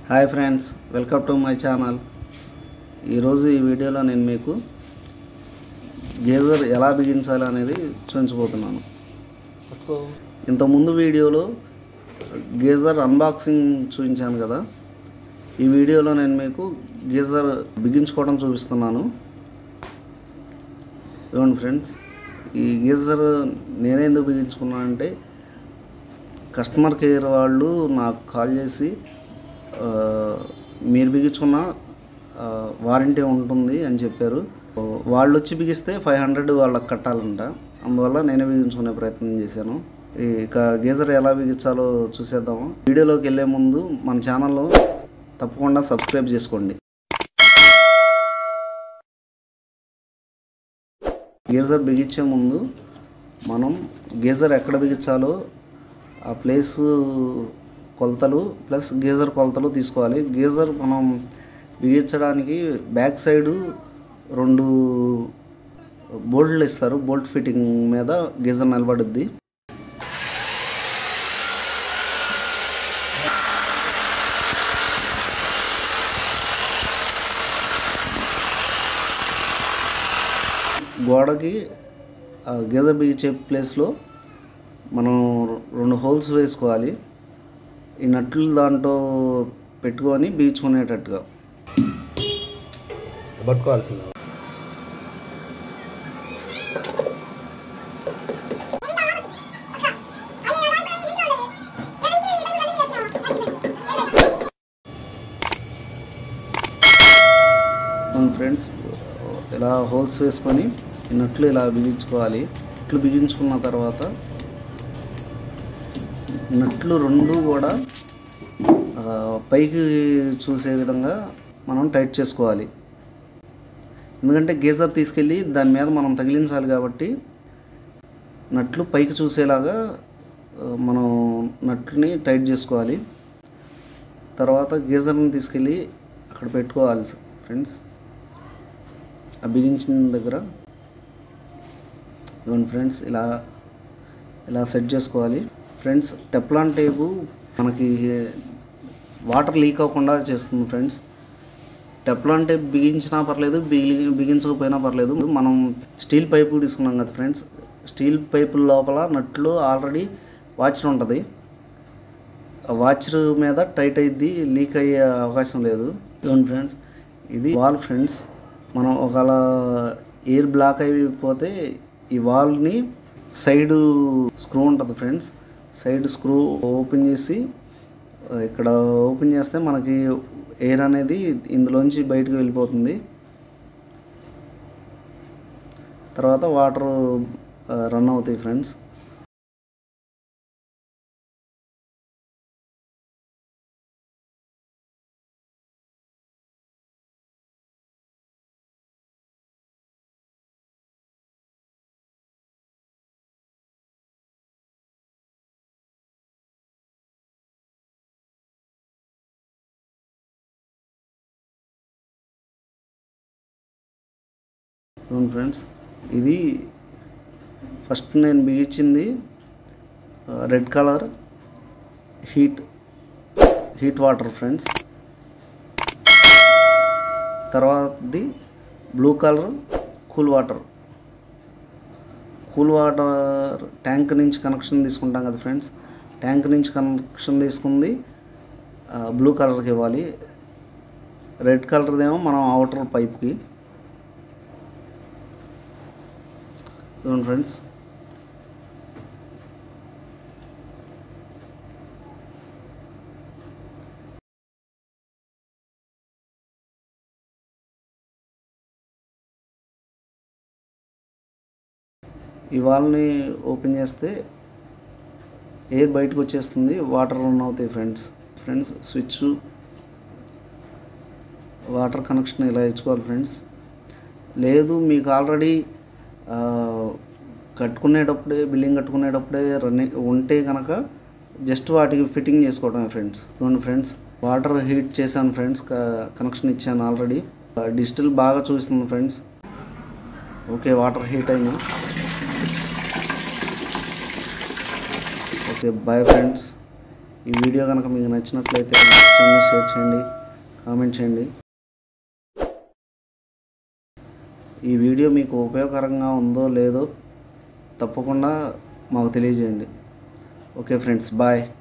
hi friends welcome to my channel ఈరోజు ఈ వీడియోలో నేను మీకు గేజర్ ఎలా బిగించాలి అనేది చూపించబోతున్నాను ఇంతకుముందు వీడియోలో గేజర్ అన్బాక్సింగ్ చూపించాను కదా ఈ వీడియోలో నేను మీకు గీజర్ బిగించుకోవడం చూపిస్తున్నాను ఇవ్వండి ఫ్రెండ్స్ ఈ గీజర్ నేనే ఎందుకు బిగించుకున్నానంటే కస్టమర్ కేర్ వాళ్ళు నాకు కాల్ చేసి ఆ, మీరు బిగించుకున్న ఆ, వారంటీ ఉంటుంది అని చెప్పారు వాళ్ళు వచ్చి బిగిస్తే ఫైవ్ హండ్రెడ్ వాళ్ళకి కట్టాలంట అందువల్ల నేనే బిగించుకునే ప్రయత్నం చేశాను ఇక గీజర్ ఎలా బిగించాలో చూసేద్దాము వీడియోలోకి వెళ్ళే ముందు మన ఛానల్లో తప్పకుండా సబ్స్క్రైబ్ చేసుకోండి గీజర్ బిగించే ముందు మనం గీజర్ ఎక్కడ బిగించాలో ఆ ప్లేస్ కొలతలు ప్లస్ గీజర్ కొలతలు తీసుకోవాలి గీజర్ మనం బిగించడానికి బ్యాక్ సైడు రెండు బోల్ట్లు ఇస్తారు బోల్ట్ ఫిట్టింగ్ మీద గీజర్ నిలబడుద్ది గోడకి ఆ గీజర్ బిగించే ప్లేస్లో మనం రెండు హోల్స్ వేసుకోవాలి ఈ నట్లు దాంట్లో పెట్టుకొని బిగించుకునేటట్టుగా పట్టుకోవాల్సింది మన ఫ్రెండ్స్ ఇలా హోల్స్ వేసుకొని ఈ నట్లు ఇలా బిగించుకోవాలి నట్లు బిగించుకున్న తర్వాత నట్లు రెండు కూడా ఆ, పైకి చూసే విధంగా మనం టైట్ చేసుకోవాలి ఎందుకంటే గీజర్ తీసుకెళ్ళి దాని మీద మనం తగిలించాలి కాబట్టి నట్లు పైకి చూసేలాగా ఆ, మనం నట్లని టైట్ చేసుకోవాలి తర్వాత గీజర్ని తీసుకెళ్ళి అక్కడ పెట్టుకోవాలి ఫ్రెండ్స్ ఆ బిగించిన దగ్గర ఇదిగోండి ఫ్రెండ్స్ ఇలా ఇలా సెట్ చేసుకోవాలి ఫ్రెండ్స్ టెప్లాన్ టేపు మనకి వాటర్ లీక్ అవ్వకుండా చేస్తుంది ఫ్రెండ్స్ టెప్లాన్ టేప్ బిగించినా పర్లేదు బిగి బిగించకపోయినా పర్లేదు మనం స్టీల్ పైపులు తీసుకున్నాం కదా ఫ్రెండ్స్ స్టీల్ పైపుల లోపల నట్లు ఆల్రెడీ వాచర్ ఉంటుంది ఆ వాచర్ మీద టైట్ అయ్యిద్ది లీక్ అయ్యే అవకాశం లేదు చూడండి ఫ్రెండ్స్ ఇది వాల్ ఫ్రెండ్స్ మనం ఒకవేళ ఎయిర్ బ్లాక్ అయిపోతే ఈ వాల్ని సైడ్ స్క్రూ ఉంటుంది ఫ్రెండ్స్ సైడ్ స్క్రూ ఓపెన్ చేసి ఆ, ఇక్కడ ఓపెన్ చేస్తే మనకి ఎయిర్ అనేది ఇందులోంచి బయటకు వెళ్ళిపోతుంది తర్వాత వాటర్ రన్ అవుతాయి ఫ్రెండ్స్ చూడండి ఫ్రెండ్స్ ఇది ఫస్ట్ నేను బిగించింది red colour heat heat water friends తర్వాతది blue colour cool water cool water tank నుంచి కనెక్షన్ తీసుకుంటాం కదా ఫ్రెండ్స్ ట్యాంక్ నుంచి కనెక్షన్ తీసుకుంది బ్లూ కలర్కి ఇవ్వాలి రెడ్ కలర్దేమో మనం అవుటర్ పైప్కి చూడండి ఫ్రెండ్స్ ఈ వాల్ని ఓపెన్ చేస్తే ఎయిర్ బయటకు వచ్చేస్తుంది వాటర్ రన్ అవుతాయి friends friends switch water connection ఇలా ఇచ్చుకోవాలి ఫ్రెండ్స్ లేదు మీకు ఆల్రెడీ కట్టుకునేటప్పుడే బిల్డింగ్ కట్టుకునేటప్పుడే రన్నింగ్ ఉంటే కనుక జస్ట్ వాటికి ఫిట్టింగ్ చేసుకోవడమే ఫ్రెండ్స్ చూడండి ఫ్రెండ్స్ వాటర్ హీట్ చేశాను ఫ్రెండ్స్ కనెక్షన్ ఇచ్చాను ఆల్రెడీ డిజిటల్ బాగా చూస్తుంది ఫ్రెండ్స్ ఓకే వాటర్ హీట్ అయినా ఓకే బాయ్ ఫ్రెండ్స్ ఈ వీడియో కనుక మీకు నచ్చినట్లయితే లైక్ చేయండి షేర్ చేయండి కామెంట్ చేయండి ఈ వీడియో మీకు ఉపయోగకరంగా ఉందో లేదో తప్పకుండా మాకు తెలియజేయండి ఓకే ఫ్రెండ్స్ బాయ్